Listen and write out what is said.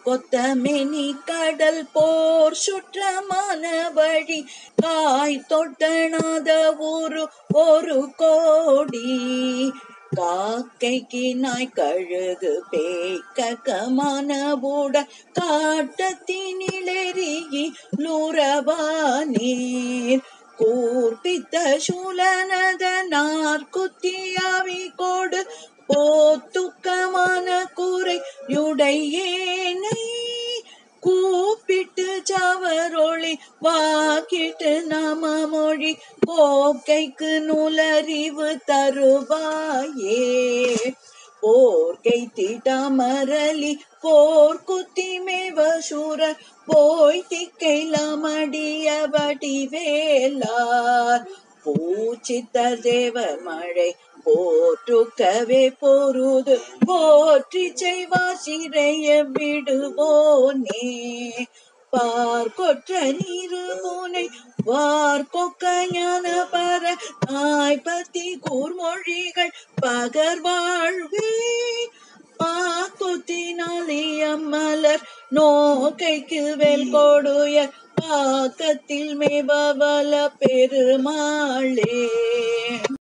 கொத்தமெனி கடல் போர் சுற்றமான வழி காய் தொட்டனாத ஊரு ஒரு கோடி காக்கைக்கு நாய் கழுகு பேக்கமான பூட காட்டத்தினிலெறியி லூரவானீர் கூர்ப்பித்த சூலனத நார்குத்தியாவி கோடு போத்துக்கமான கூரையுடையேனை கூப்பிட்டு சவரொளி வாக்கிட்டு நம மொழி கோக்கைக்கு நூலறிவு தருவாயே போர்க்கை திட்டமரலி போர் குத்திமேவ சூர போய் திக்கைலமடிய வடிவேலார் பூச்சித்த தேவர் மழை போற்றுக்கவே பொருது போற்றி செய்வார் சிறைய விடுவோனே பார்க்கொற்ற நீரு பூனை வார் கொக்க ஞான பர நாய்பத்தி கூர்மொழிகள் பகர்வாழ்வே பாக்குத்தினாலே அம்மலர் நோக்கைக்கு வேல் கொடுய பாக்கத்தில் மேவவல பெருமாளே